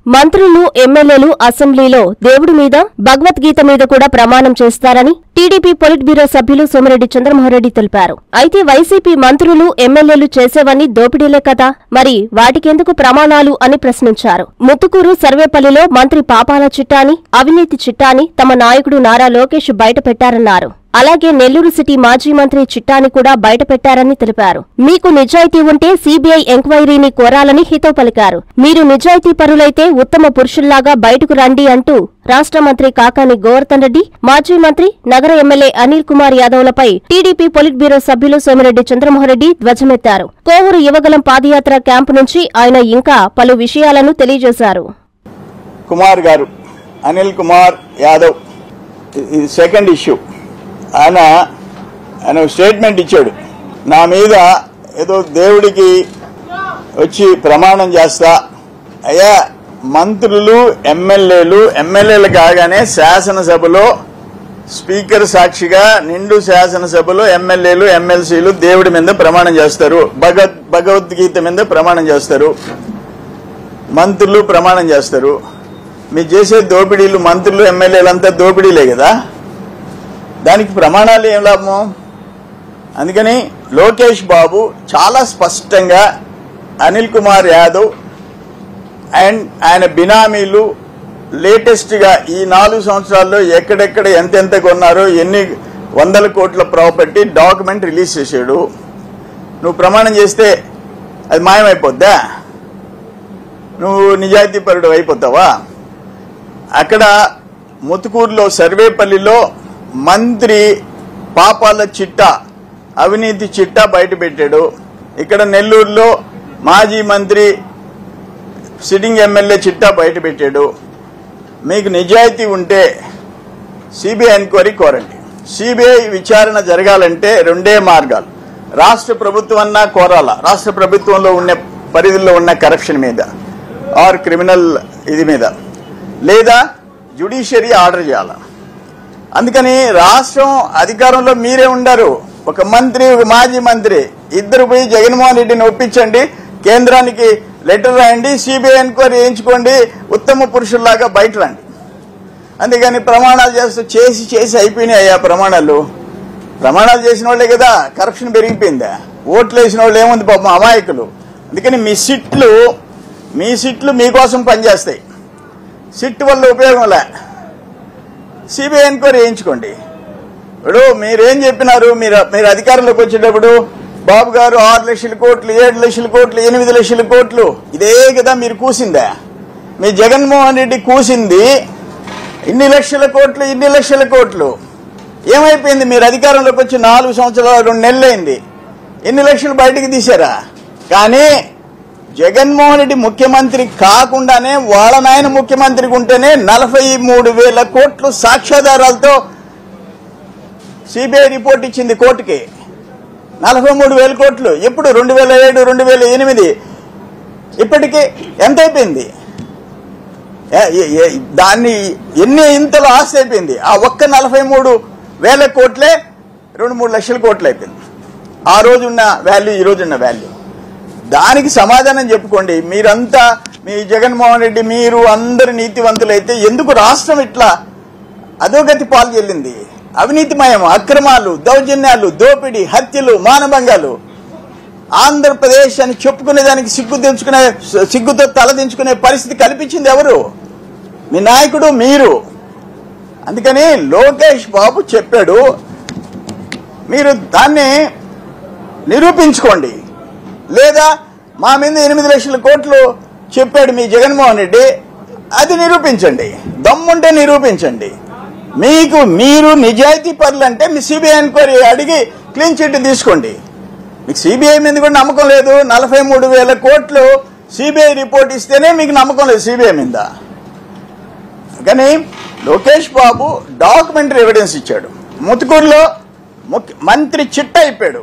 మంత్రులు ఎమ్మెల్యేలు అసెంబ్లీలో దేవుడి మీద భగవద్గీత మీద కూడా ప్రమాణం చేస్తారని టీడీపీ పొలిట్ బ్యూరో సభ్యులు సోమిరెడ్డి చంద్రమోహన్రెడ్డి తెలిపారు అయితే వైసీపీ మంత్రులు ఎమ్మెల్యేలు చేసేవన్నీ దోపిడీలే కదా మరి వాటికెందుకు ప్రమాణాలు అని ప్రశ్నించారు ముత్తుకూరు సర్వేపల్లిలో మంత్రి పాపాల చిట్టాని అవినీతి చిట్టాని తమ నాయకుడు నారా లోకేష్ బయటపెట్టారన్నారు అలాగే నెల్లూరు సిటీ మాజీ మంత్రి చిట్టాని కూడా బయటపెట్టారని తెలిపారు మీకు నిజాయితీ ఉంటే సీబీఐ ఎంక్వైరీని కోరాలని హితవు పలికారు మీరు నిజాయితీ పరులైతే ఉత్తమ పురుషుల్లాగా బయటకు రండి అంటూ రాష్ట్ర మంత్రి కాకాని గోవర్ధన్ రెడ్డి మాజీ మంత్రి నగర MLA Anil Kumar యాదవ్లపై TDP polit bureau సభ్యులు సోమిరెడ్డి చంద్రమోహన్రెడ్డి ధ్వజమెత్తారు కోవూరు యువగలం పాదయాత్ర క్యాంపు నుంచి ఆయన ఇంకా పలు విషయాలను తెలియజేశారు కుమార్ గారు అనిల్ కుమార్ యాదవ్ ఇది సెకండ్ ఇష్యూ ఆయన ఆయన స్టేట్మెంట్ ఇచ్చాడు నా మీద ఏదో దేవుడికి వచ్చి ప్రమాణం చేస్తా అయ్యా మంత్రులు ఎమ్మెల్యేలు ఎమ్మెల్యేలు కాగానే శాసనసభలో స్పీకర్ సాక్షిగా నిండు శాసనసభలో ఎమ్మెల్యేలు ఎమ్మెల్సీలు దేవుడి మీద ప్రమాణం చేస్తారు భగవద్ భగవద్గీత మీద ప్రమాణం చేస్తారు మంత్రులు ప్రమాణం చేస్తారు మీరు చేసే దోపిడీలు మంత్రులు ఎమ్మెల్యేలంతా దోపిడీలే కదా దానికి ప్రమాణాలు ఏం లాభం అందుకని లోకేష్ బాబు చాలా స్పష్టంగా అనిల్ కుమార్ యాదవ్ అండ్ ఆయన బినామీలు లేటెస్ట్ గా ఈ నాలుగు సంవత్సరాల్లో ఎక్కడెక్కడ ఎంతెంత కొన్నారో ఎన్ని వందల కోట్ల ప్రాపర్టీ డాక్యుమెంట్ రిలీజ్ చేశాడు నువ్వు ప్రమాణం చేస్తే అది మాయమైపోద్దా నువ్వు నిజాయితీ పరుడు అయిపోతావా అక్కడ ముతుకూరులో సర్వేపల్లిలో మంత్రి పాపాల చిట్టా అవినీతి చిట్టా బయట పెట్టాడు ఇక్కడ నెల్లూరులో మాజీ మంత్రి సిట్టింగ్ ఎమ్మెల్యే చిట్టా బయట పెట్టాడు మీకు నిజాయితీ ఉంటే సిబిఐ ఎంక్వైరీ కోరండి సిబిఐ విచారణ జరగాలంటే రెండే మార్గాలు రాష్ట్ర ప్రభుత్వం అన్నా కోరాల రాష్ట్ర ప్రభుత్వంలో ఉన్న పరిధిలో ఉన్న కరప్షన్ మీద ఆర్ క్రిమినల్ ఇది మీద లేదా జ్యుడిషియరీ ఆర్డర్ చేయాల అందుకని రాష్ట్రం అధికారంలో మీరే ఉండరు ఒక మంత్రి ఒక మాజీ మంత్రి ఇద్దరు పోయి జగన్మోహన్ రెడ్డిని ఒప్పించండి కేంద్రానికి లెటర్ రాయండి సిబిఐ ఎంక్వైరీ చేయించుకోండి ఉత్తమ పురుషుల్లాగా బయట రండి అందుకని ప్రమాణాలు చేస్తూ చేసి చేసి అయిపోయినాయి అయ్యా ప్రమాణాలు ప్రమాణాలు చేసిన వాళ్ళే కదా కరప్షన్ పెరిగిపోయిందా ఓట్లు వేసిన వాళ్ళు ఏముంది పాపం అమాయకులు అందుకని మీ సిట్లు మీ సిట్లు మీకోసం పనిచేస్తాయి సిట్ వల్ల ఉపయోగం లే సిబిఐ ఎంక్వైరీ చేయించుకోండి ఇప్పుడు మీరేం చెప్పినారు మీరు మీరు అధికారంలోకి వచ్చేటప్పుడు బాబు గారు ఆరు లక్షల కోట్లు ఏడు లక్షల కోట్లు ఎనిమిది లక్షల కోట్లు ఇదే కదా మీరు కూసిందా మీ జగన్మోహన్ రెడ్డి కూసింది ఇన్ని లక్షల కోట్లు ఇన్ని లక్షల కోట్లు ఏమైపోయింది మీరు అధికారంలోకి వచ్చి నాలుగు సంవత్సరాలు రెండు నెలలైంది ఎన్ని లక్షలు బయటికి తీశారా కానీ జగన్మోహన్ రెడ్డి ముఖ్యమంత్రి కాకుండానే వాళ్ళ నాయన ముఖ్యమంత్రికి ఉంటేనే నలభై మూడు వేల కోట్లు సాక్ష్యాధారాలతో సిబిఐ రిపోర్ట్ ఇచ్చింది కోర్టుకి నలభై మూడు వేల కోట్లు ఎప్పుడు రెండు వేల ఏడు రెండు వేల ఎనిమిది ఇప్పటికి ఎంత అయిపోయింది ఏ- ఏ- ఏ- దాన్ని ఎన్ని ఇంతలో ఆస్తి అయిపోయింది ఆ ఒక్క నలభై మూడు వేల కోట్లే రెండు మూడు లక్షల కోట్లు అయిపోయింది ఆ రోజున్న వాల్యూ ఈ రోజున్న వాల్యూ దానికి సమాధానం చెప్పుకోండి మీరంతా మీ జగన్మోహన్ రెడ్డి మీరు అందరు నీతివంతులైతే ఎందుకు రాష్ట్రం ఇట్లా అధోగతి పాలు చెల్లింది అవినీతిమయం అక్రమాలు దౌర్జన్యాలు దోపిడీ హత్యలు మానభంగాలు ఆంధ్రప్రదేశ్ అని చెప్పుకునే దానికి సిగ్గు తెచ్చుకునే సిగ్గుతో తలదించుకునే పరిస్థితి కల్పించింది ఎవరు మీ నాయకుడు మీరు అందుకని లోకేష్ బాబు చెప్పాడు మీరు దాన్ని నిరూపించుకోండి లేదా మా మీద ఎనిమిది లక్షల కోట్లు చెప్పాడు మీ జగన్మోహన్ రెడ్డి అది నిరూపించండి దమ్ముంటే నిరూపించండి మీకు మీరు నిజాయితీ పరులంటే మీ సిబిఐ ఎంక్వైరీ అడిగి క్లీన్ చిట్ తీసుకోండి మీకు సిబిఐ మీద కూడా నమ్మకం లేదు నలభై మూడు వేల కోట్లు సిబిఐ రిపోర్ట్ ఇస్తేనే మీకు నమ్మకం లేదు సిబిఐ మీద కానీ లోకేష్ బాబు డాక్యుమెంటరీ ఎవిడెన్స్ ఇచ్చాడు ముతుకూరులో ముఖ్య మంత్రి చిట్ట అయిపోయాడు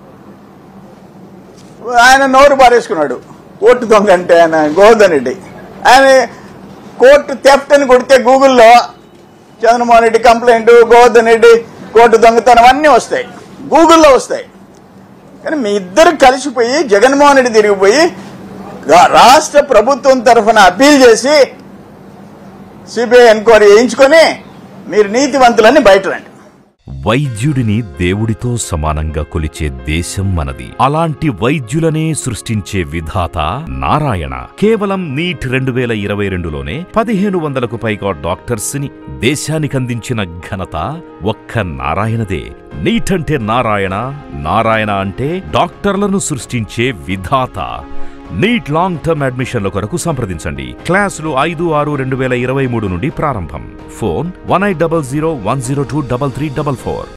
ఆయన నోరు బారేసుకున్నాడు కోర్టు దొంగ అంటే ఆయన గోవర్ధన్ రెడ్డి ఆయన కోర్టు థెఫ్ట్ అని కొడితే గూగుల్లో చంద్రమోహన్ రెడ్డి కంప్లైంట్ గోవర్ధన్ రెడ్డి కోర్టు దొంగతనం అన్నీ వస్తాయి గూగుల్లో వస్తాయి కానీ మీ ఇద్దరు కలిసిపోయి జగన్మోహన్ రెడ్డి తిరిగిపోయి రా- రాష్ట్ర ప్రభుత్వం తరఫున అప్పీల్ చేసి సిబిఐ ఎంక్వైరీ చేయించుకొని మీరు నీతివంతులని బయట రండి వైద్యుడిని దేవుడితో సమానంగా కొలిచే దేశం మనది అలాంటి వైద్యులనే సృష్టించే విధాత నారాయణ కేవలం నీట్ రెండు వేల ఇరవై రెండులోనే పదిహేను వందలకు పైగా డాక్టర్స్ ని దేశానికి అందించిన ఘనత ఒక్క నారాయణదే నీట్ అంటే నారాయణ నారాయణ అంటే డాక్టర్లను సృష్టించే విధాత నీట్ లాంగ్ టర్మ్ అడ్మిషన్ల కొరకు సంప్రదించండి క్లాసులు ఐదు ఆరు రెండు వేల ఇరవై మూడు నుండి ప్రారంభం phone one eight double zero one zero two double three double four